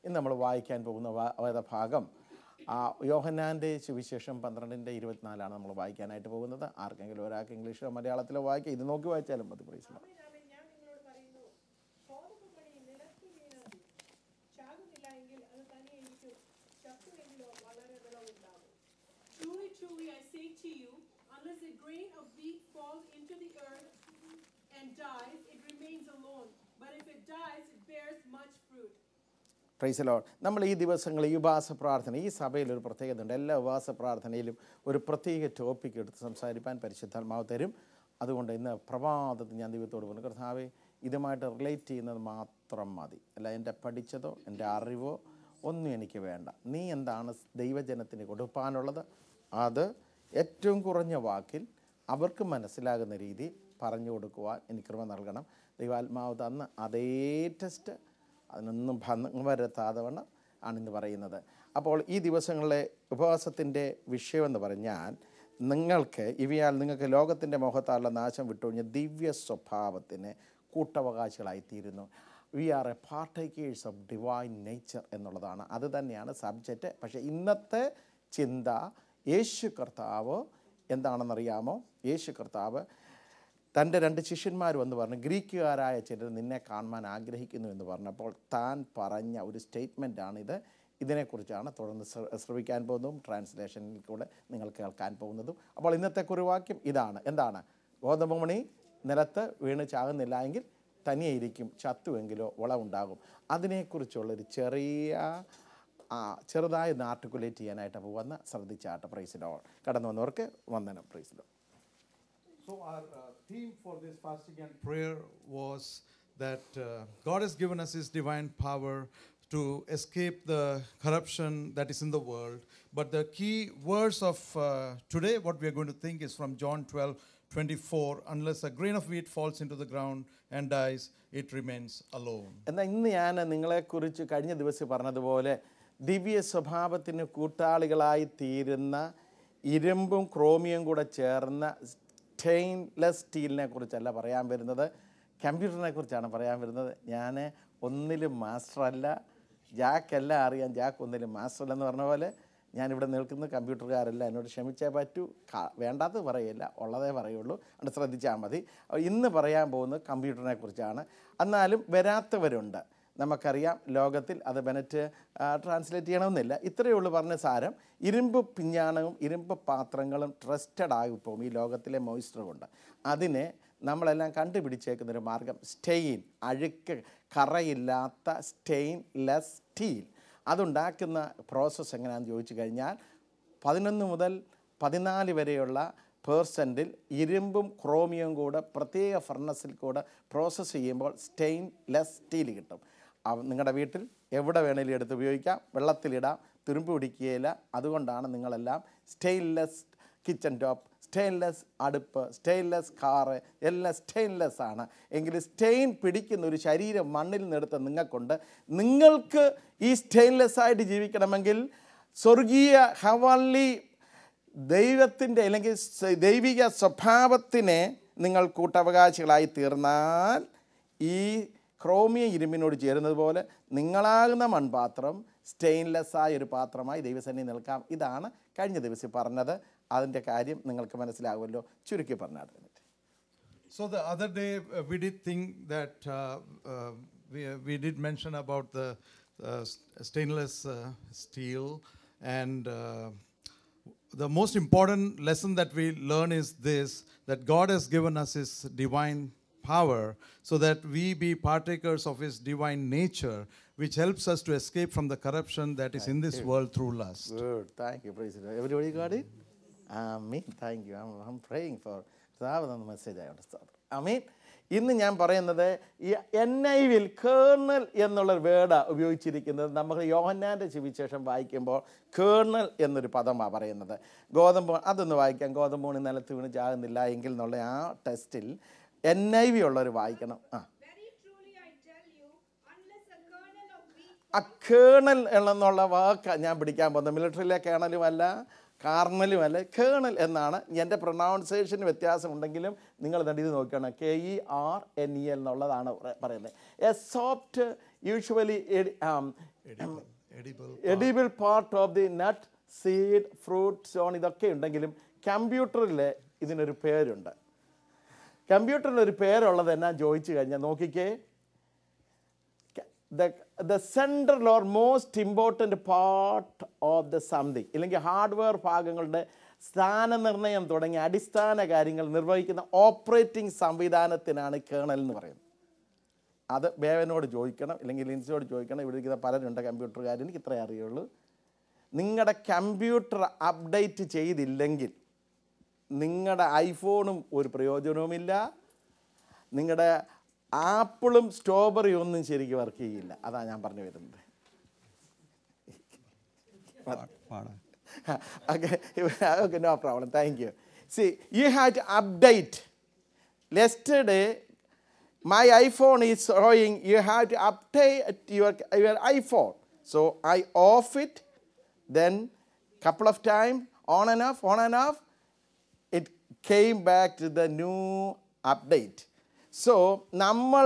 ഇന്ന് നമ്മൾ വായിക്കാൻ പോകുന്ന വാ- വേദഭാഗം ആ യോഹന്നാൻ്റെ സുവിശേഷം പന്ത്രണ്ടിൻ്റെ ഇരുപത്തിനാലാണ് നമ്മൾ വായിക്കാനായിട്ട് പോകുന്നത് ആർക്കെങ്കിലും ഒരാൾക്ക് ഇംഗ്ലീഷോ മലയാളത്തിലോ വായിക്കാം ഇത് നോക്കി വായിച്ചാലും മതി പ്രൈസിലോ ആമേൻ, ആമേൻ. ഞാൻ നിങ്ങളോട് പറയുന്നു കോതമ്പുമണി നിലത്ത് വീണ് ചാകുന്നില്ല എങ്കിൽ അത് തനിയെ ഇരിക്കും ചത്തുവെങ്കിലോ വളരെ വിളവുണ്ടാകും Truly, truly, I say to you, unless a grain of wheat falls into the earth and dies, it remains alone. But if it dies, it bears much fruit. പ്രൈസലോ നമ്മൾ ഈ ദിവസങ്ങൾ ഈ ഉപവാസ പ്രാർത്ഥന ഈ സഭയിൽ ഒരു പ്രത്യേകത ഉണ്ട് എല്ലാ ഉപവാസ പ്രാർത്ഥനയിലും ഒരു പ്രത്യേക ടോപ്പിക് എടുത്ത് സംസാരിക്കാൻ പരിശുദ്ധാത്മാവ് തരും അതുകൊണ്ട് ഇന്ന് പ്രഭാതത്തിൽ ഞാൻ ദൈവത്തോട് പറഞ്ഞു കർത്താവേ ഇതുമായിട്ട് റിലേറ്റ് ചെയ്യുന്നത് മാത്രം മതി അല്ല എൻ്റെ പഠിച്ചതോ എൻ്റെ അറിവോ ഒന്നും എനിക്ക് വേണ്ട നീ എന്താണ് ദൈവജനത്തിന് കൊടുക്കാനുള്ളത് അത് ഏറ്റവും കുറഞ്ഞ വാക്കിൽ അവർക്ക് മനസ്സിലാകുന്ന രീതി പറഞ്ഞു കൊടുക്കുവാൻ എനിക്ക് കൃപ നൽകണം ദൈവാത്മാവ് തന്ന അതേ ടെസ്റ്റ് അതിനൊന്നും ഭംഗം വരുത്താതെ വണ്ണം ആണിന്ന് പറയുന്നത് അപ്പോൾ ഈ ദിവസങ്ങളിലെ ഉപവാസത്തിൻ്റെ വിഷയമെന്ന് പറഞ്ഞാൽ നിങ്ങൾക്ക് ഇവയാൽ നിങ്ങൾക്ക് ലോകത്തിൻ്റെ മോഹത്താലുള്ള നാശം വിട്ടൊഴിഞ്ഞ ദിവ്യ സ്വഭാവത്തിന് കൂട്ടവകാശികളായിത്തീരുന്നു we are a partakers of divine nature എന്നുള്ളതാണ് അത് തന്നെയാണ് സബ്ജക്റ്റ് പക്ഷേ ഇന്നത്തെ ചിന്ത യേശു കർത്താവ് എന്താണെന്നറിയാമോ യേശു കർത്താവ് തൻ്റെ രണ്ട് ശിഷ്യന്മാർ വന്ന് പറഞ്ഞു ഗ്രീക്കുകാരായ ചിലർ നിന്നെ കാണുവാൻ ആഗ്രഹിക്കുന്നു എന്ന് പറഞ്ഞപ്പോൾ താൻ പറഞ്ഞ ഒരു സ്റ്റേറ്റ്മെൻറ്റാണിത് ഇതിനെക്കുറിച്ചാണ് തുടർന്ന് ശ്ര- ശ്രവിക്കാൻ പോകുന്നതും ട്രാൻസ്ലേഷനിൽ കൂടെ നിങ്ങൾ കേൾക്കാൻ പോകുന്നതും അപ്പോൾ ഇന്നത്തെ കുറിവാക്യം ഇതാണ് എന്താണ് ഗോതമ്പ് മണി നിലത്ത് വീണ് ചാകുന്നില്ല എങ്കിൽ തനിയെ ഇരിക്കും ചത്തുവെങ്കിലോ വളമുണ്ടാകും അതിനെക്കുറിച്ചുള്ളൊരു ചെറിയ ആ, ചെറുതായി ഒന്ന് ആർട്ടിക്കുലേറ്റ് ചെയ്യാനായിട്ട് പോകുന്ന ശ്രദ്ധിച്ചാട്ട് പ്രൈസിലോ കടന്നു വന്നവർക്ക് വന്ദനം പ്രൈസിലോ So our uh, theme for this fasting and prayer was that uh, God has given us His divine power to escape the corruption that is in the world. But the key verse of uh, today, what we are going to think, is from John 12, 24. Unless a grain of wheat falls into the ground and dies, it remains alone. എന്നാൽ ഇന്ന് ഞാൻ നിങ്ങളെക്കുറിച്ച് കഴിഞ്ഞ ദിവസം പറഞ്ഞതുപോലെ ദിവ്യ സ്വഭാവത്തിന് കൂട്ടാളികളായി തീരുന്ന ഇരുമ്പും ക്രോമിയം കൂടെ ചേർന്ന സ്റ്റെയിൻലെസ് സ്റ്റീലിനെ കുറിച്ചല്ല പറയാൻ വരുന്നത് കമ്പ്യൂട്ടറിനെ കുറിച്ചാണ് പറയാൻ വരുന്നത് ഞാൻ ഒന്നിലും മാസ്റ്ററല്ല ജാക്ക് എല്ലാം അറിയാം ജാക്ക് ഒന്നിലും മാസ്റ്റർ എന്ന് പറഞ്ഞ പോലെ ഞാനിവിടെ നിൽക്കുന്ന കമ്പ്യൂട്ടറുകാരല്ല എന്നോട് ക്ഷമിച്ചേ പറ്റൂ ക- വേണ്ടാത്തത് പറയില്ല ഉള്ളതേ പറയുള്ളൂ അത് ശ്രദ്ധിച്ചാൽ മതി അപ്പോൾ ഇന്ന് പറയാൻ പോകുന്നത് കമ്പ്യൂട്ടറിനെ കുറിച്ചാണ് എന്നാലും വരാത്തവരുണ്ട് നമുക്കറിയാം ലോകത്തിൽ അത് ബെനറ്റ് ട്രാൻസ്ലേറ്റ് ചെയ്യണമെന്നില്ല ഇത്രയേ ഉള്ളൂ പറഞ്ഞ സാരം ഇരുമ്പ് പിഞ്ഞാണവും ഇരുമ്പ് പാത്രങ്ങളും ട്രസ്റ്റഡ് ആയിപ്പോവും ഈ ലോകത്തിലെ മോയിസ്റ്റർ കൊണ്ട് അതിനെ നമ്മളെല്ലാം കണ്ടുപിടിച്ചേക്കുന്നൊരു മാർഗം സ്റ്റെയിൻ അഴുക്ക് കറയില്ലാത്ത സ്റ്റെയിൻലെസ് സ്റ്റീൽ അതുണ്ടാക്കുന്ന പ്രോസസ്സ് എങ്ങനെയാണെന്ന് ചോദിച്ചു കഴിഞ്ഞാൽ പതിനൊന്ന് മുതൽ പതിനാല് വരെയുള്ള പേഴ്സൻറ്റിൽ ഇരുമ്പും ക്രോമിയവും കൂടെ പ്രത്യേക ഫർണസിൽ കൂടെ പ്രോസസ്സ് ചെയ്യുമ്പോൾ സ്റ്റെയിൻലെസ് സ്റ്റീൽ കിട്ടും അവ- നിങ്ങളുടെ വീട്ടിൽ എവിടെ വേണേലും എടുത്ത് ഉപയോഗിക്കാം വെള്ളത്തിലിടാം തുരുമ്പ് പിടിക്കുകയില്ല അതുകൊണ്ടാണ് നിങ്ങളെല്ലാം സ്റ്റെയിൻലെസ് കിച്ചൺ ടോപ്പ് സ്റ്റെയിൻലെസ് അടുപ്പ് സ്റ്റെയിൻലെസ് കാറ് എല്ലാം സ്റ്റെയിൻലെസ് ആണ് എങ്കിൽ സ്റ്റെയിൻ പിടിക്കുന്ന ഒരു ശരീരം മണ്ണിൽ നിന്നെടുത്ത നിങ്ങൾക്കുണ്ട് നിങ്ങൾക്ക് ഈ സ്റ്റെയിൻലെസ് ആയിട്ട് ജീവിക്കണമെങ്കിൽ സ്വർഗീയ ഹവള്ളി ദൈവത്തിൻ്റെ അല്ലെങ്കിൽ സ- ദൈവിക സ്വഭാവത്തിനെ നിങ്ങൾ കൂട്ടവകാശികളായി തീർന്നാൽ ഈ ക്രോമിയ ഇരുമ്പിനോട് ചേരുന്നത് പോലെ നിങ്ങളാകുന്ന മൺപാത്രം സ്റ്റെയിൻലെസ് ആയ ഒരു പാത്രമായി ദൈവസന്നിധി നിൽക്കാം ഇതാണ് കഴിഞ്ഞ ദിവസം പറഞ്ഞത് അതിൻ്റെ കാര്യം നിങ്ങൾക്ക് മനസ്സിലാകുമല്ലോ ചുരുക്കി പറഞ്ഞാൽ So the other day uh, we did think that uh, uh, we, we did mention about the uh, s- stainless uh, steel and uh, the most important lesson that we learn is this that God has given us his divine power so that we be partakers of his divine nature which helps us to escape from the corruption that is in this world through lust. Good. Thank you. Praise the Lord. Everybody got it? Amen. Thank you. I'm, I'm praying for കർത്താവ് തന്ന message ആയോണ്ട് അമീൻ ഇന്ന് ഞാൻ പറയുന്നത് ഈ N I V kernel എന്നുള്ളൊരു word ഉപയോഗിച്ചിരിക്കുന്നത് നമ്മൾ യോഹന്നാൻ്റെ സുവിശേഷം വായിക്കുമ്പോൾ കേർണൽ എന്നൊരു പദമാണ് പറയുന്നത് ഗോതമ്പ് അതൊന്ന് വായിക്കാം ഗോതമ്പ് മണി നിലത്ത് വീണ് ചാകുന്നില്ല എങ്കിൽ എന്നുള്ള ആ ടെസ്റ്റിൽ എൻ ഐ വി ഉള്ളവർ വായിക്കണം ആ Very truly I tell you, unless a kernel of wheat ആ കേണൽ എന്നുള്ള വാക്ക് ഞാൻ പിടിക്കാൻ പോകുന്നത് മിലിറ്ററിയിലെ കേണലുമല്ല കാർണലും അല്ല കേണൽ എന്നാണ് എൻ്റെ പ്രൊണൗൺസിയേഷന് വ്യത്യാസമുണ്ടെങ്കിലും നിങ്ങൾ തന്നെ ഇത് നോക്കണം K E R N E L എന്നുള്ളതാണ് പറ- പറയുന്നത് a soft usually Edible. Edible part of the nut seed fruit stone ഇതൊക്കെ ഉണ്ടെങ്കിലും കമ്പ്യൂട്ടറിൽ ഇതിനൊരു പേരുണ്ട് കമ്പ്യൂട്ടറിന് ഒരു പേരുള്ളത് എന്നാ ചോദിച്ചു കഴിഞ്ഞാൽ നോക്കിക്കേ the the central or most important part of the something ഇല്ലെങ്കിൽ ഹാർഡ്വെയർ ഭാഗങ്ങളുടെ സ്ഥാനനിർണയം തുടങ്ങിയ അടിസ്ഥാന കാര്യങ്ങൾ നിർവഹിക്കുന്ന ഓപ്പറേറ്റിംഗ് സംവിധാനത്തിനാണ് കേണൽ എന്ന് പറയുന്നത് അത് ബേവനോട് ചോദിക്കണം ഇല്ലെങ്കിൽ ലിൻസിയോട് ചോദിക്കണം ഇവിടെ ഇരിക്കുന്ന പലരുണ്ട് കമ്പ്യൂട്ടറുകാർ എനിക്ക് ഇത്രേ അറിയുള്ളൂ നിങ്ങളുടെ കമ്പ്യൂട്ടർ അപ്ഡേറ്റ് ചെയ്തില്ലെങ്കിൽ നിങ്ങളുടെ ഐഫോണും ഒരു പ്രയോജനവുമില്ല നിങ്ങളുടെ ആപ്പിളും സ്ട്രോബെറിയും ഒന്നും ശരിക്കും വർക്ക് ചെയ്യില്ല അതാണ് ഞാൻ പറഞ്ഞു വരുന്നത് okay, okay, no problem. Thank you. See, you have to update. Yesterday, my iPhone is showing you have to update your, your iPhone. So I off it, then couple of time, on and off, on and off, it came back to the new update. So നമ്മൾ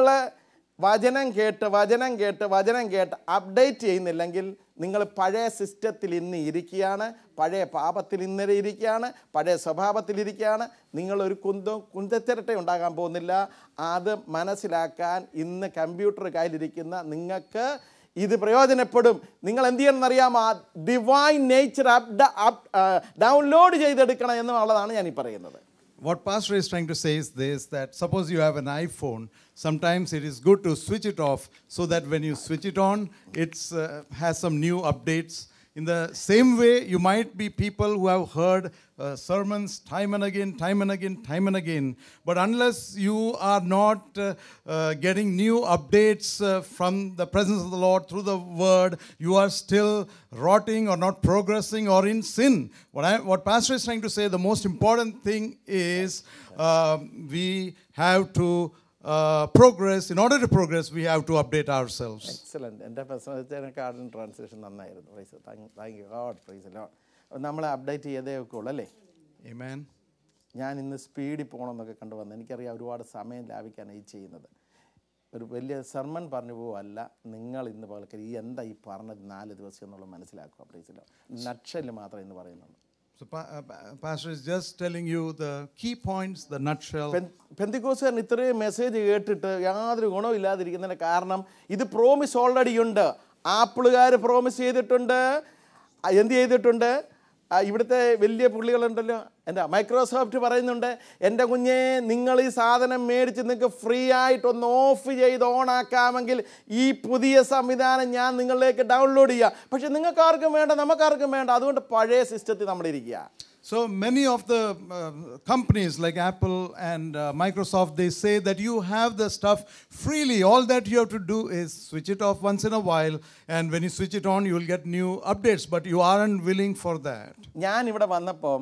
വചനം കേട്ട് വചനം കേട്ട് വചനം കേട്ട് update ചെയ്യുന്നില്ലെങ്കിൽ നിങ്ങൾ പഴയ സിസ്റ്റത്തിൽ ഇന്ന് ഇരിക്കുകയാണ് പഴയ പാപത്തിൽ ഇന്നലെ ഇരിക്കുകയാണ് പഴയ സ്വഭാവത്തിലിരിക്കുകയാണ് നിങ്ങളൊരു കുന്തം കുന്തത്തിരട്ട ഉണ്ടാകാൻ പോകുന്നില്ല അത് മനസ്സിലാക്കാൻ ഇന്ന് കമ്പ്യൂട്ടർ കയ്യിലിരിക്കുന്ന നിങ്ങൾക്ക് ഇത് പ്രയോജനപ്പെടും നിങ്ങൾ എന്ത് ചെയ്യണമെന്നറിയാമോ ആ ഡിവൈൻ നേച്ചർ അപ് ഡൗൺലോഡ് ചെയ്തെടുക്കണം എന്നുള്ളതാണ് ഞാൻ ഈ പറയുന്നത് What Pastor is trying to say is this that suppose you have an iPhone, sometimes it is good to switch it off so that when you switch it on, it uh, has some new updates. In the same way, you might be people who have heard uh, sermons time and again, time and again, time and again. But unless you are not uh, uh, getting new updates uh, from the presence of the Lord through the word, you are still rotting or not progressing or in sin. What, I, what Pastor is trying to say, the most important thing is uh, we have to uh, progress. In order to progress, we have to update ourselves. Excellent എൻ്റെ പ്രസംഗത്തിനെക്കാളും translation നന്നായിരുന്നു praise thank you God praise Lord നമ്മളെ update ചെയ്തേ ഒക്കെ ഉള്ളൂ അല്ലേ Amen. ഞാൻ ഇന്ന് സ്പീഡിൽ പോകണമെന്നൊക്കെ കണ്ടു വന്നു എനിക്കറിയാം ഒരുപാട് സമയം ലാഭിക്കാനാണ് ഈ ചെയ്യുന്നത് ഒരു വലിയ സർമൺ പറഞ്ഞു പോവല്ല നിങ്ങൾ ഇന്ന് പകൽക്കരി ഈ എന്താ ഈ പറഞ്ഞത് നാല് ദിവസം എന്നുള്ളത് മനസ്സിലാക്കുക പ്രൈസിലോ നക്ഷല് മാത്രമേ ഇന്ന് പറയുന്നുള്ളൂ So, pa- uh, pa- Pastor is just telling you the key points, the nutshell. പെന്തിക്കോസുകാരൻ ഇത്രയും മെസ്സേജ് കേട്ടിട്ട് യാതൊരു ഗുണവും ഇല്ലാതിരിക്കുന്നതിന് കാരണം ഇത് പ്രോമിസ് ഓൾറെഡി ഉണ്ട് ആപ്പിളുകാർ പ്രോമിസ് ചെയ്തിട്ടുണ്ട് ആ, എന്ത് ചെയ്തിട്ടുണ്ട് ആ, ഇവിടുത്തെ വലിയ പുള്ളികളുണ്ടല്ലോ എന്താ മൈക്രോസോഫ്റ്റ് പറയുന്നുണ്ട് എൻ്റെ കുഞ്ഞെ നിങ്ങൾ ഈ സാധനം മേടിച്ച് നിങ്ങൾക്ക് ഫ്രീ ആയിട്ടൊന്ന് ഓഫ് ചെയ്ത് ഓൺ ആക്കാമെങ്കിൽ ഈ പുതിയ സംവിധാനം ഞാൻ നിങ്ങളിലേക്ക് ഡൗൺലോഡ് ചെയ്യാം പക്ഷെ നിങ്ങൾക്ക് ആർക്കും വേണ്ട നമുക്കാർക്കും വേണ്ട അതുകൊണ്ട് പഴയ സിസ്റ്റത്തിൽ നമ്മളിരിക്കുക So many of the uh, companies like Apple and uh, Microsoft, they say that you have the stuff freely. All that you have to do is switch it off once in a while, and when you switch it on, you will get new updates. But you aren't willing for that. ഞാൻ ഇവിടെ വന്നപ്പം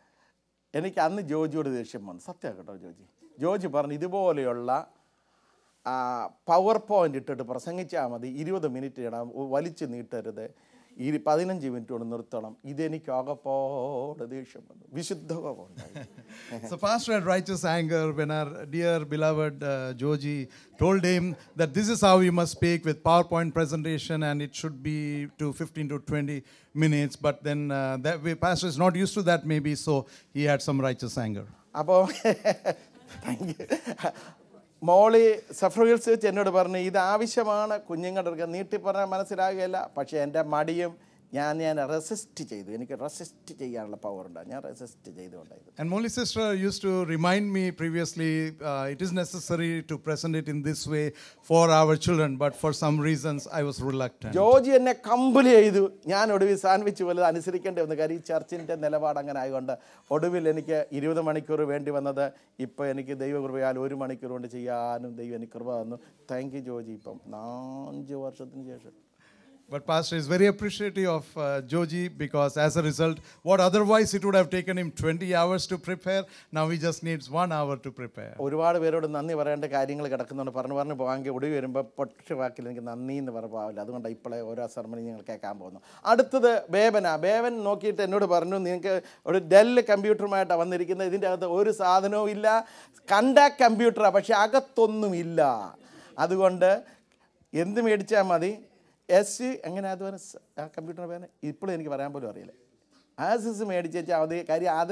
എനിക്ക് അന്ന് ജോജിയോട് ദേഷ്യം വന്നു സത്യം കേട്ടോ ജോജി ജോജി പറഞ്ഞു ഇതുപോലെയുള്ള പവർ പോയിന്റ് ഇട്ടിട്ട് പ്രസംഗിച്ചാൽ മതി ഇരുപത് മിനിറ്റ് ഇടാം വലിച്ചു നീട്ടരുത് ഈ പതിനഞ്ച് മിനിറ്റ് കൊണ്ട് നിർത്തണം ഇതെനിക്ക് ആകപ്പോടെ ദേഷ്യം വന്നു വിശുദ്ധ കോപമുണ്ടായി so, Pastor had righteous anger when our dear beloved uh, Joji told him that this is how you must speak with PowerPoint presentation, and it should be to 15 to 20 minutes. But then uh, that way, Pastor is not used to that, maybe, so he had some righteous anger. അപ്പോൾ thank you Molly സഫ്രഗിൽസ് വെച്ച് എന്നോട് പറഞ്ഞു ഇത് ആവശ്യമാണ് കുഞ്ഞുങ്ങളുടെ അടുക്ക നീട്ടി പറഞ്ഞാൽ മനസ്സിലാകുകയില്ല പക്ഷേ എൻ്റെ മടിയും ഞാൻ ഞാൻ റെസിസ്റ്റ് ചെയ്തു എനിക്ക് റെസിസ്റ്റ് ചെയ്യാനുള്ള പവർ ഉണ്ട് ഞാൻ റെസിസ്റ്റ് ചെയ്തുകൊണ്ടായിരുന്നു And Molly sister used to remind me previously uh, it is necessary to present it in this way for our children, but for some reasons I was reluctant. Joji എന്നെ compel ചെയ്തു ഞാൻ ഒടുവിൽ sandwich പോലെ അനുസരിക്കേണ്ടി വന്നു കാര്യം ഈ ചർച്ചിൻ്റെ നിലപാട് അങ്ങനെ ആയതുകൊണ്ട് ഒടുവിൽ എനിക്ക് ഇരുപത് മണിക്കൂർ വേണ്ടി വന്നത് ഇപ്പോൾ എനിക്ക് ദൈവകൃപയാൽ ഒരു മണിക്കൂർ കൊണ്ട് ചെയ്യാനും ദൈവം എനിക്ക് കൃപ തന്നു താങ്ക് യു ജോജി ഇപ്പം നാലഞ്ച് വർഷത്തിന് ശേഷം But Pastor is very appreciative of uh, Joji because, as a result, what otherwise it would have taken him 20 hours to prepare, now he just needs one hour to prepare. ഒരുപാട് പേരോട് നന്ദി പറയേണ്ട കാര്യങ്ങൾ കിടക്കുന്നുണ്ട് പറഞ്ഞു പറഞ്ഞു പോകാമെങ്കിൽ ഒടുവി വരുമ്പോൾ പൊട്ട വാക്കിൽ എനിക്ക് നന്ദി എന്ന് പറഞ്ഞാവില്ല അതുകൊണ്ട് ഇപ്പോഴേ ഓരോ സർമണി ഞങ്ങൾ കേൾക്കാൻ പോകുന്നു അടുത്തത് ബേബന ബേബൻ നോക്കിയിട്ട് എന്നോട് പറഞ്ഞു നിങ്ങൾക്ക് ഒരു ഡെൽ കമ്പ്യൂട്ടറുമായിട്ടാണ് വന്നിരിക്കുന്നത് ഇതിൻ്റെ അകത്ത് ഒരു സാധനവും ഇല്ല കണ്ട കമ്പ്യൂട്ടറാണ് പക്ഷേ അകത്തൊന്നുമില്ല അതുകൊണ്ട് എന്ത് മേടിച്ചാൽ മതി എസ് എങ്ങനെ അത് പറഞ്ഞ ആ കമ്പ്യൂട്ടറിന് പേര് ഇപ്പോഴും എനിക്ക് പറയാൻ പോലും അറിയില്ല ആസിസ് മേടിച്ചാൽ അത് കാര്യം അത്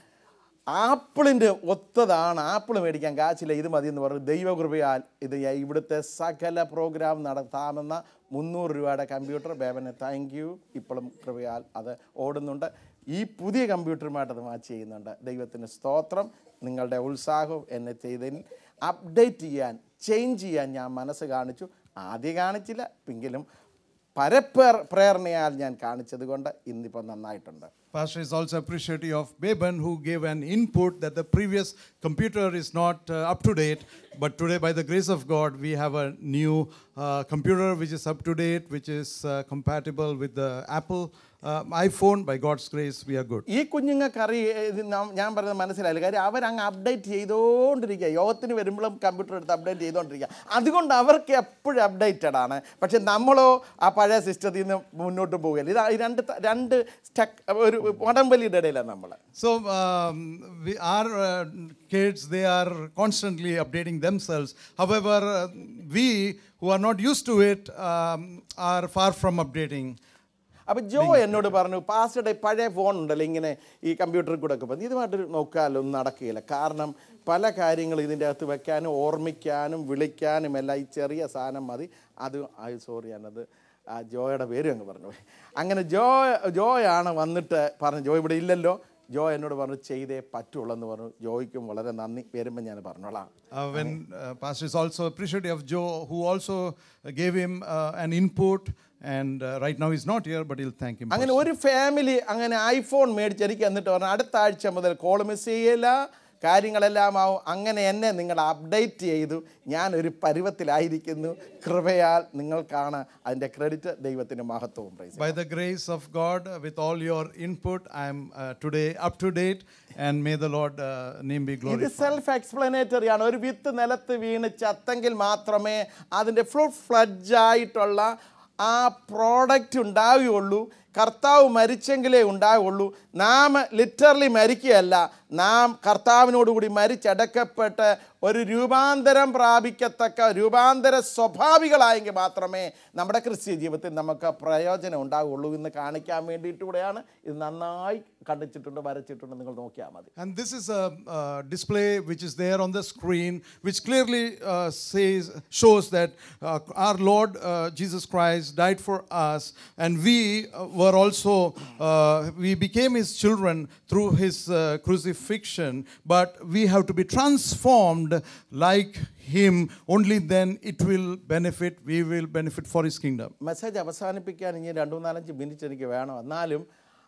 ആപ്പിളിൻ്റെ ഒത്തതാണ് ആപ്പിൾ മേടിക്കാൻ കാശില്ല ഇത് മതി എന്ന് പറഞ്ഞു ദൈവകൃപയാൽ ഇത് ഞാൻ ഇവിടുത്തെ സകല പ്രോഗ്രാം നടത്താമെന്ന മുന്നൂറ് രൂപയുടെ കമ്പ്യൂട്ടർ ബേബനെ താങ്ക് യു ഇപ്പോഴും കൃപയാൽ അത് ഓടുന്നുണ്ട് ഈ പുതിയ കമ്പ്യൂട്ടറുമായിട്ട് അത് മാച്ച് ചെയ്യുന്നുണ്ട് ദൈവത്തിന് സ്തോത്രം നിങ്ങളുടെ ഉത്സാഹവും എന്നെ ചെയ്തതിൽ അപ്ഡേറ്റ് ചെയ്യാൻ ചേഞ്ച് ചെയ്യാൻ ഞാൻ മനസ്സ് കാണിച്ചു ആദ്യം കാണിച്ചില്ല എങ്കിലും പരപ്രേർ പ്രേരണയാൽ ഞാൻ കാണിച്ചത് കൊണ്ട് ഇന്നിപ്പോൾ നന്നായിട്ടുണ്ട് Pastor is also appreciative of Beban who gave an input that the previous computer is not uh, up to date, but today, by the grace of God, we have a new uh, computer which is up to date, which is uh, compatible with the Apple uh, iPhone. By God's grace, we are good. ഈ കുഞ്ഞുങ്ങൾക്ക് അറിയ ഇത് നാം- ഞാൻ പറയുന്നത് മനസ്സിലായില്ല കാര്യം അവരങ്ങ് അപ്ഡേറ്റ് ചെയ്തുകൊണ്ടിരിക്കുക യോഗത്തിന് വരുമ്പോഴും കമ്പ്യൂട്ടർ എടുത്ത് അപ്ഡേറ്റ് ചെയ്തുകൊണ്ടിരിക്കുക അതുകൊണ്ട് അവർക്ക് എപ്പോഴും അപ്ഡേറ്റഡ് ആണ് പക്ഷെ നമ്മളോ ആ പഴയ സിസ്റ്റത്തിൽ നിന്ന് മുന്നോട്ട് പോവുകയില്ല ഇത് ഈ രണ്ട് ത- രണ്ട് സ്റ്റക്ക് ഒരു ഉടമ്പലിയുടെ ഇടയിലാണ് നമ്മൾ So, um, we, our uh, kids, they are constantly updating themselves. However, uh, we who are not used to it um, are far from updating. അപ്പോൾ ജോ എന്നോട് പറഞ്ഞു പാസ്റ്ററുടെ പഴയ ഫോൺ ഉണ്ടല്ലോ ഇങ്ങനെ ഈ കമ്പ്യൂട്ടറിൽ കൂടെ ഒക്കെ പോകുന്നത് ഇതുമായിട്ട് നോക്കാലോ ഒന്നും നടക്കുകയില്ല കാരണം പല കാര്യങ്ങളും ഇതിൻ്റെ അകത്ത് വെക്കാനും ഓർമ്മിക്കാനും വിളിക്കാനും എല്ലാം ഈ ചെറിയ സാധനം മതി അത് സോറി ഞാനത് ആ ജോയുടെ പേരും അങ്ങ് പറഞ്ഞു പോയി അങ്ങനെ ജോ ജോയാണ് വന്നിട്ട് പറഞ്ഞു ജോ ഇവിടെ ഇല്ലല്ലോ ജോ എന്നോട് പറഞ്ഞു ചെയ്തേ പറ്റുള്ളൂ എന്ന് പറഞ്ഞു ജോയ്ക്കും വളരെ നന്ദി വരുമ്പോൾ ഞാൻ പറഞ്ഞോളാം Uh, when uh, Pastor is also appreciative of Joe, who also gave him uh, an input, and uh, right now he's not here, but he'll thank him. അങ്ങനെ ഒരു ഫാമിലി അങ്ങനെ ഐഫോൺ മേടിച്ച് എനിക്ക് എന്നിട്ട് പറഞ്ഞു അടുത്ത ആഴ്ച മുതൽ കോൾ മിസ് ചെയ്യില്ല കാര്യങ്ങളെല്ലാം ആവും അങ്ങനെ എന്നെ നിങ്ങൾ അപ്ഡേറ്റ് ചെയ്തു ഞാൻ ഒരു പരുവത്തിലായിരിക്കുന്നു കൃപയാൽ നിങ്ങൾക്കാണ് അതിൻ്റെ ക്രെഡിറ്റ് ദൈവത്തിന് മഹത്വവും praise By the grace of God, uh, with all your input, I'm uh, today up to date, and may the Lord uh, name be ഇത് glorified. സെൽഫ് എക്സ്പ്ലനേറ്ററി ആണ് ഒരു വിത്ത് നിലത്ത് വീണ് ചത്തെങ്കിൽ മാത്രമേ അതിൻ്റെ ഫുൾ ഫ്ലഡ്ജ് ആയിട്ടുള്ള ആ പ്രോഡക്റ്റ് ഉണ്ടാവുകയുള്ളൂ കർത്താവ് മരിച്ചെങ്കിലേ ഉണ്ടാവുള്ളൂ നാം ലിറ്ററലി മരിക്കുകയല്ല നാം കർത്താവിനോടുകൂടി മരിച്ചടക്കപ്പെട്ട് ഒരു രൂപാന്തരം പ്രാപിക്കത്തക്ക രൂപാന്തര സ്വഭാവികളായെങ്കിൽ മാത്രമേ നമ്മുടെ ക്രിസ്ത്യ ജീവിതത്തിൽ നമുക്ക് പ്രയോജനം ഉണ്ടാവുള്ളൂ എന്ന് കാണിക്കാൻ വേണ്ടിയിട്ടുകൂടെയാണ് ഇത് നന്നായി കണ്ടിച്ചിട്ടുണ്ട് വരച്ചിട്ടുണ്ട് നിങ്ങൾ നോക്കിയാൽ മതി And this is a uh, display which is there on the screen, which clearly uh, says, shows that uh, our Lord uh, Jesus Christ died for us, and we uh, were also, uh, we became His children through His uh, crucifixion, but we have to be transformed like Him. Only then it will benefit, we will benefit for His kingdom. Message അവസാനിപ്പിക്കാൻ ഇനി രണ്ട് മൂന്നാലഞ്ച് minute എനിക്ക് വേണം എന്നാലും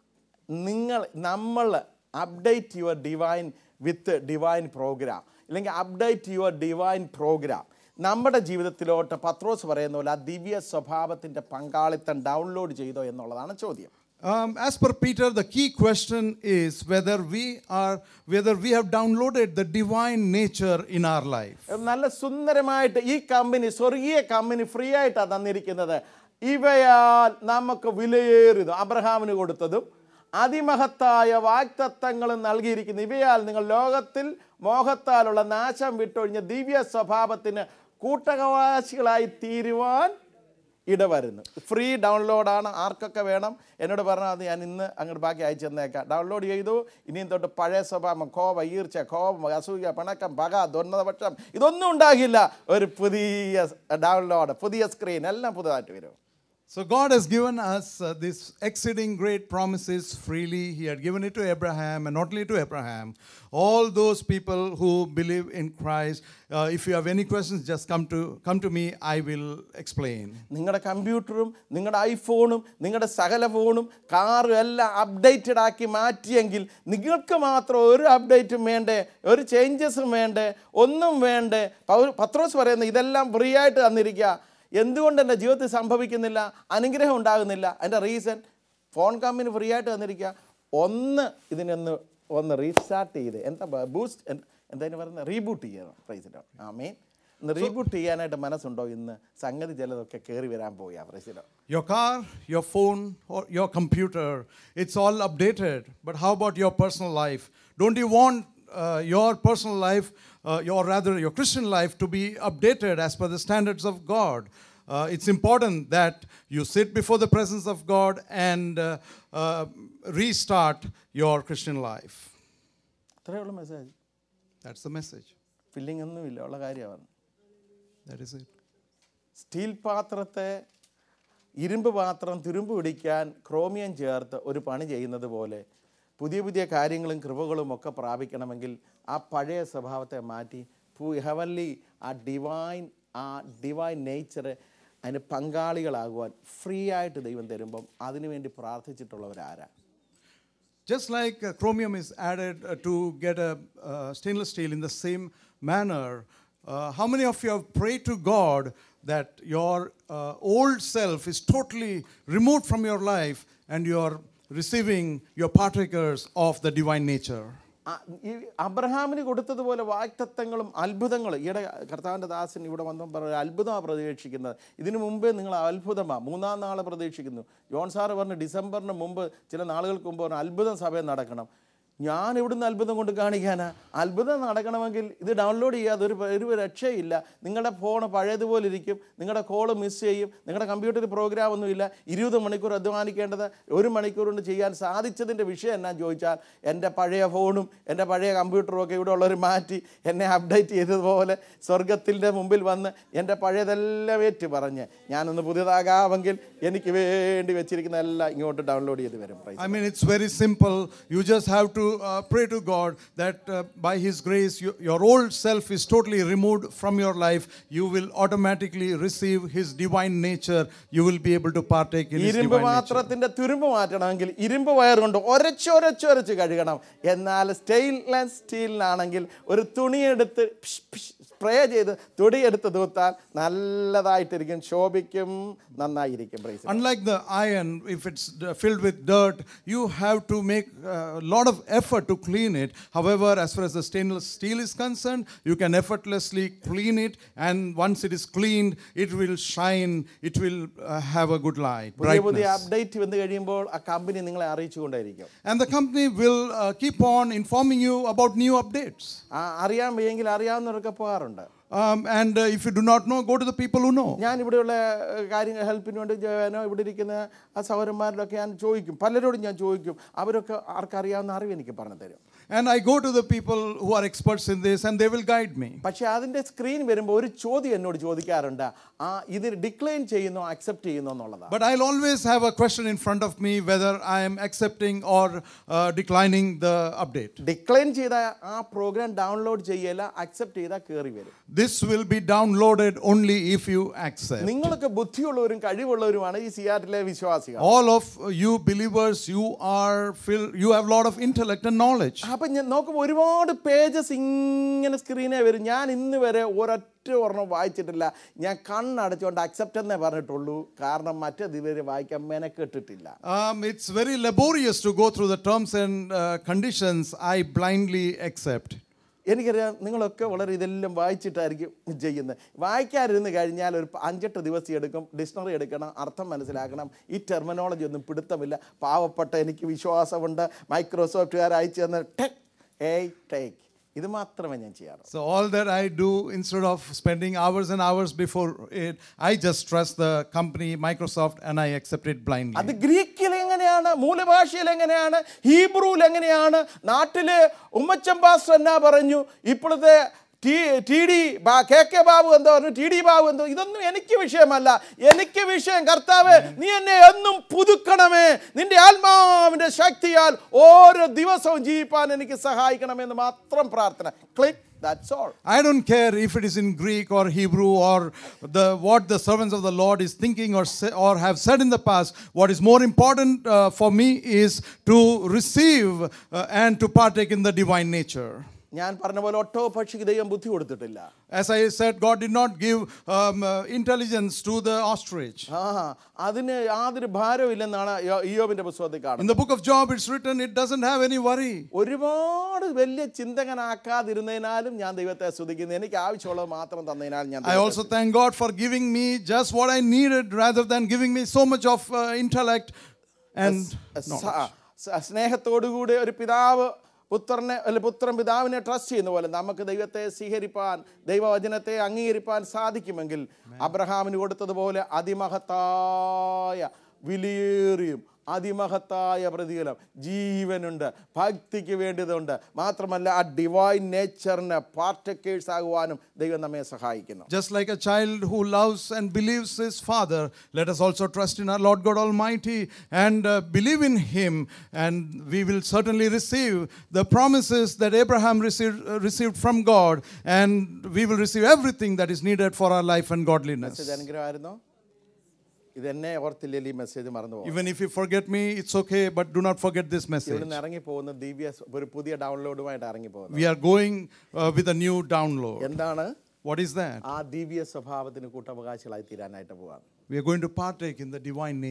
നിങ്ങൾ നമ്മൾ update your divine with divine program അല്ലെങ്കിൽ അപ്ഡേറ്റ് യുവർ ഡിവൈൻ പ്രോഗ്രാം നമ്മുടെ ജീവിതത്തിലോട്ട് പത്രോസ് പറയുന്ന പോലെ ആ ദിവ്യ സ്വഭാവത്തിൻ്റെ പങ്കാളിത്തം ഡൗൺലോഡ് ചെയ്തോ എന്നുള്ളതാണ് ചോദ്യം Um, as per Peter, the key question is whether we are, whether we have downloaded the divine nature in our life. നല്ല സുന്ദരമായിട്ട് ഈ കമ്പനി സ്വർഗീയ കമ്പനി ഫ്രീ ആയിട്ടാണ് തന്നിരിക്കുന്നത് ഇവയാൽ നമുക്ക് വിലയേറിയതും അബ്രഹാമിന് കൊടുത്തതും അതിമഹത്തായ വാക്തത്വങ്ങളും നൽകിയിരിക്കുന്നു ഇവയാൽ നിങ്ങൾ ലോകത്തിൽ മോഹത്താലുള്ള നാശം വിട്ടൊഴിഞ്ഞ ദിവ്യ സ്വഭാവത്തിന് കൂട്ടകവാസികളായി തീരുവാൻ ഇടവരുന്നു ഫ്രീ ഡൗൺലോഡാണ് ആർക്കൊക്കെ വേണം എന്നോട് പറഞ്ഞാൽ അത് ഞാൻ ഇന്ന് അങ്ങോട്ട് ബാക്കി അയച്ചു തന്നേക്കാം ഡൗൺലോഡ് ചെയ്തു ഇനിയും തൊട്ട് പഴയ സ്വഭാവം കോപ ഈർച്ച കോപം അസൂയ പിണക്കം പക ദുർന്നതപക്ഷം ഇതൊന്നും ഉണ്ടാകില്ല ഒരു പുതിയ ഡൗൺലോഡ് പുതിയ സ്ക്രീൻ എല്ലാം പുതുതായിട്ട് വരും So God has given us uh, this exceeding great promises freely. He had given it to Abraham, and not only to Abraham, all those people who believe in Christ. Uh, if you have any questions, just come to come to me. I will explain. നിങ്ങളുടെ കമ്പ്യൂട്ടറും നിങ്ങളുടെ ഐഫോണും നിങ്ങളുടെ സകല ഫോണും കാറും എല്ലാം updated ആക്കി മാറ്റിയെങ്കിൽ നിങ്ങൾക്ക് മാത്രം ഒരു അപ്ഡേറ്റും വേണ്ടേ ഒരു ചേഞ്ചസും വേണ്ടേ ഒന്നും വേണ്ടേ പൗ- പത്രോസ് പറയുന്ന ഇതെല്ലാം ഫ്രീ ആയിട്ട് തന്നിരിക്കുക എന്തുകൊണ്ട് എൻ്റെ ജീവിതത്തിൽ സംഭവിക്കുന്നില്ല അനുഗ്രഹം ഉണ്ടാകുന്നില്ല അതിൻ്റെ റീസൺ ഫോൺ കമ്പനി ഫ്രീ ആയിട്ട് തന്നിരിക്കുക ഒന്ന് ഇതിനൊന്ന് ഒന്ന് റീസ്റ്റാർട്ട് ചെയ്ത് എന്താ ബൂസ്റ്റ് എന്തായാലും പറയുന്നത് റീബൂട്ട് ചെയ്യണം പ്രൈസിലോ ആ മെയിൻ ഒന്ന് റീബൂട്ട് ചെയ്യാനായിട്ട് മനസ്സുണ്ടോ ഇന്ന് സംഗതി ചിലതൊക്കെ കയറി വരാൻ പോയാ പ്രൈസിലോ Your car, your phone, or your computer, it's all updated. But how about your personal life? Don't you want uh, your personal life, uh, your rather your Christian life, to be updated as per the standards of God? Uh, it's important that you sit before the presence of God and uh, uh, restart your Christian life. അത്രയേ ഉള്ളൂ message That's the message. Filling ഒന്നുമില്ല ഉള്ള കാര്യമാണ് That is it. Steel പാത്രത്തെ ഇരുമ്പ് പാത്രം തുരുമ്പ് പിടിക്കാൻ ക്രോമിയം ചേർത്ത് ഒരു പണി ചെയ്യുന്നത് പോലെ പുതിയ പുതിയ കാര്യങ്ങളും കൃപകളും ഒക്കെ പ്രാപിക്കണമെങ്കിൽ ആ പഴയ സ്വഭാവത്തെ മാറ്റി ഹെവൻലി ആ ഡിവൈൻ ആ ഡിവൈൻ നേച്ചറ് അതിന് പങ്കാളികളാകുവാൻ ഫ്രീ ആയിട്ട് ദൈവം തരുമ്പം അതിനുവേണ്ടി പ്രാർത്ഥിച്ചിട്ടുള്ളവരാരാ Just like uh, chromium is added uh, to get a uh, stainless steel in the same manner, uh, how many of you have prayed to God that your uh, old self is totally removed from your life and you are receiving your partakers of the divine nature? ആ, ഈ അബ്രഹാമിന് കൊടുത്തതുപോലെ വാക്തത്വങ്ങളും അത്ഭുതങ്ങളും ഈയിടെ കർത്താവിൻ്റെ ദാസൻ ഇവിടെ വന്നപ്പോൾ പറഞ്ഞു അത്ഭുതമാണ് പ്രതീക്ഷിക്കുന്നത് ഇതിനു മുമ്പേ നിങ്ങൾ അത്ഭുതമാണ് മൂന്നാം നാളെ പ്രതീക്ഷിക്കുന്നു ജോൺ സാറ് പറഞ്ഞു ഡിസംബറിന് മുമ്പ് ചില നാളുകൾക്ക് മുമ്പ് പറഞ്ഞു അത്ഭുതം സഭയിൽ നടക്കണം ഞാൻ ഇവിടുന്ന് അത്ഭുതം കൊണ്ട് കാണിക്കാനാ അത്ഭുതം നടക്കണമെങ്കിൽ ഇത് ഡൗൺലോഡ് ചെയ്യാതെ ഒരു ഒരു രക്ഷയില്ല നിങ്ങളുടെ ഫോൺ പഴയതുപോലെ ഇരിക്കും നിങ്ങളുടെ കോള് മിസ് ചെയ്യും നിങ്ങളുടെ കമ്പ്യൂട്ടറിൽ പ്രോഗ്രാം ഒന്നുമില്ല ഇരുപത് മണിക്കൂർ അധ്വാനിക്കേണ്ടത് ഒരു മണിക്കൂർ കൊണ്ട് ചെയ്യാൻ സാധിച്ചതിൻ്റെ വിഷയം എന്നാ ചോദിച്ചാൽ എൻ്റെ പഴയ ഫോണും എൻ്റെ പഴയ കമ്പ്യൂട്ടറും ഒക്കെ ഇവിടെ ഉള്ളവർ മാറ്റി എന്നെ അപ്ഡേറ്റ് ചെയ്തതുപോലെ സ്വർഗത്തിൻ്റെ മുമ്പിൽ വന്ന് എൻ്റെ പഴയതെല്ലാം ഏറ്റു പറഞ്ഞ് ഞാനൊന്ന് പുതിയതാകാമെങ്കിൽ എനിക്ക് വേണ്ടി വെച്ചിരിക്കുന്ന എല്ലാം ഇങ്ങോട്ട് ഡൗൺലോഡ് ചെയ്ത് വരും praise I mean, it's very simple. You just have to uh, pray to God that uh, by His grace, you, your old self is totally removed from your life. You will automatically receive His divine nature. You will be able to partake in His ഇരുമ്പ് divine nature. പാത്രത്തിന്റെ തുരുമ്പ് മാറ്റണമെങ്കിൽ ഇരുമ്പ് wire കൊണ്ട് ഒരച്ചൊരച്ചൊരച്ച് കഴുകണം എന്നാൽ stainless സ്റ്റീലിനാണെങ്കിൽ ഒരു തുണിയെടുത്ത് spray ചെയ്ത് തുണിയെടുത്ത് തൂത്താൽ നല്ലതായിട്ടിരിക്കും ശോഭിക്കും നന്നായിരിക്കും praise Unlike the iron, if it's uh, filled with dirt, you have to make a lot of effort to clean it. However, as far as the stainless steel is concerned, you can effortlessly clean it, and once it is cleaned, it will shine, it will uh, have a good light, പുതിയ പുതിയ brightness. Update വന്നു കഴിയുമ്പോൾ ആ company നിങ്ങളെ അറിയിച്ചുകൊണ്ടേയിരിക്കും And the company will uh, keep on informing you about new updates. ആ അറിയാൻ വയ്യെങ്കിൽ അറിയാവുന്നവരൊക്കെ പോകാറുണ്ട് Um, and uh, if you do not know, go to the people who know. ഞാൻ ഇവിടെയുള്ള ഏഹ്, കാര്യങ്ങൾ ഹെൽപ്പിന് വേണ്ടി ഞാനോ ഇവിടെ ഇരിക്കുന്ന ആ സഹോദരന്മാരിലൊക്കെ ഞാൻ ചോദിക്കും പലരോടും ഞാൻ ചോദിക്കും അവരൊക്കെ ആർക്കറിയാവുന്ന അറിവ് എനിക്ക് പറഞ്ഞു തരും And I go to the people who are experts in this, and they will guide me. പക്ഷേ അതിൻ്റെ സ്ക്രീൻ വരുമ്പോൾ ഒരു ചോദ്യം എന്നോട് ചോദിക്കാറുണ്ട് ആ ഇത് ഡിക്ലൈൻ ചെയ്യുന്നോ അക്സെപ്റ്റ് ചെയ്യുന്നോ എന്നുള്ളതാണ് But I'll always have a question in front of me whether I am accepting or uh, declining the update. Decline ചെയ്ത ആ പ്രോഗ്രാം ഡൗൺലോഡ് ചെയ്യല അക്സെപ്റ്റ് ചെയ്താൽ കയറി വരും This will be downloaded only if you accept. നിങ്ങളൊക്കെ ബുദ്ധിയുള്ളവരും കഴിവുള്ളവരുമാണ് ഈ സിയാറ്റിലെ വിശ്വാസികൾ All of you believers, you are filled, you have a lot of intellect and knowledge. അപ്പം ഞാൻ നോക്കുമ്പോൾ ഒരുപാട് പേജസ് ഇങ്ങനെ സ്ക്രീനെ വരും ഞാൻ ഇന്ന് വരെ ഒരൊറ്റ ഒരെണ്ണം വായിച്ചിട്ടില്ല ഞാൻ കണ്ണടച്ചുകൊണ്ട് അക്സെപ്റ്റ് എന്നേ പറഞ്ഞിട്ടുള്ളൂ കാരണം മറ്റേത് ഇതുവരെ വായിക്കാൻ മെനക്കെട്ടിട്ടില്ല Um, it's very laborious to go through the terms and uh, conditions I blindly accept. എനിക്കറിയാം നിങ്ങളൊക്കെ വളരെ ഇതെല്ലാം വായിച്ചിട്ടായിരിക്കും ചെയ്യുന്നത് വായിക്കാതിരുന്ന് കഴിഞ്ഞാൽ ഒരു പ- അഞ്ചെട്ട് ദിവസം എടുക്കും ഡിക്ഷണറി എടുക്കണം അർത്ഥം മനസ്സിലാക്കണം ഈ ടെർമിനോളജി ഒന്നും പിടുത്തമില്ല പാവപ്പെട്ട എനിക്ക് വിശ്വാസമുണ്ട് മൈക്രോസോഫ്റ്റുകാർ അയച്ചു തന്ന ടെക് ഏയ് ടേക്ക് ഇത് മാത്രമേ ഞാൻ ചെയ്യാറുള്ളൂ So all that I do, instead of spending hours and hours before it, I just trust the company Microsoft and I accept it blindly. അത് ഗ്രീക്കിൽ എങ്ങനെയാണ് മൂലഭാഷയിൽ എങ്ങനെയാണ് ഹീബ്രുവിൽ എങ്ങനെയാണ് നാട്ടില് ഉമ്മച്ചൻ പാസ്റ്റർ എന്നാ പറഞ്ഞു ഇപ്പോഴത്തെ ടി ടി ഡി ബാ- കെ കെ ബാബു എന്തോ പറഞ്ഞു ടി ഡി ബാബു എന്തോ ഇതൊന്നും എനിക്ക് വിഷയമല്ല എനിക്ക് വിഷയം കർത്താവ് നീ എന്നെ എന്നും പുതുക്കണമേ നിന്റെ ആത്മാവിന്റെ ശക്തിയാൽ ഓരോ ദിവസവും ജീവിപ്പാൻ എനിക്ക് സഹായിക്കണമെന്ന് മാത്രം പ്രാർത്ഥന click that's all I don't care if it is in Greek or Hebrew or the what the servants of the Lord is thinking or say, or have said in the past. What is more important uh, for me is to receive uh, and to partake in the divine nature. ഞാൻ പറഞ്ഞ പോലെ auto പക്ഷിക്ക് ദൈവം ബുദ്ധി കൊടുത്തിട്ടില്ല As I said, God did not give um, uh, intelligence to the ostrich. ആ അതിന് യാതൊരു ഭാരവും ഇല്ലെന്നാണ് യോ- ഇയ്യോബിന്റെ പുസ്തകത്തിൽ In കാണുന്നത് the book of Job, it's written it doesn't have any worry. ഒരുപാട് വലിയ ചിന്തകനാക്കാതിരുന്നതിനാലും ഞാൻ ദൈവത്തെ സ്തുതിക്കുന്നു എനിക്ക് ആവശ്യമുള്ളത് മാത്രം തന്നതിനാൽ ഞാൻ I ദൈവത്തെ also thank God for giving me just what I needed rather than giving me so much of uh, intellect and സ- സ- സ്നേഹത്തോടുകൂടി ഒരു പിതാവ് പുത്രനെ അല്ല പുത്രൻ പിതാവിനെ ട്രസ്റ്റ് ചെയ്യുന്ന പോലെ നമുക്ക് ദൈവത്തെ സ്വീകരിപ്പാൻ ദൈവവചനത്തെ അംഗീകരിപ്പാൻ സാധിക്കുമെങ്കിൽ അബ്രഹാമിന് കൊടുത്തതുപോലെ അതിമഹത്തായ വിലയേറിയും അതിമഹത്തായ പ്രതിഫലം ജീവനുണ്ട് ഭക്തിക്ക് വേണ്ടിയതുണ്ട് മാത്രമല്ല ആ ഡിവൈൻ നേച്ചറിന് പാർട്ടക്കേഴ്സ് ആകുവാനും ദൈവം നമ്മെ സഹായിക്കുന്നു Just like a child who loves and believes his father, let us also trust in our Lord God Almighty and uh, believe in him, and we will certainly receive the promises that Abraham received, uh, received from God, and we will receive everything that is needed for our life and godliness. Message അനുഗ്രഹമായിരുന്നോ ഇതെന്നെ ഓർത്തില്ലെങ്കിൽ ഈ message മറന്നു പോകും Even if you forget me, it's okay, but do not forget this message. ഇവിടുന്ന് ഇറങ്ങി പോകുന്ന ദിവ്യ ഒരു പുതിയ ഡൗൺലോഡുമായിട്ട് ഇറങ്ങി പോകുന്നത് We are going uh, with a new download. എന്താണ് What is that? ആ ദിവ്യ സ്വഭാവത്തിന് കൂട്ടവകാശികളായി തീരാനായിട്ട് പോവാണ് We are going to partake in the divine nature.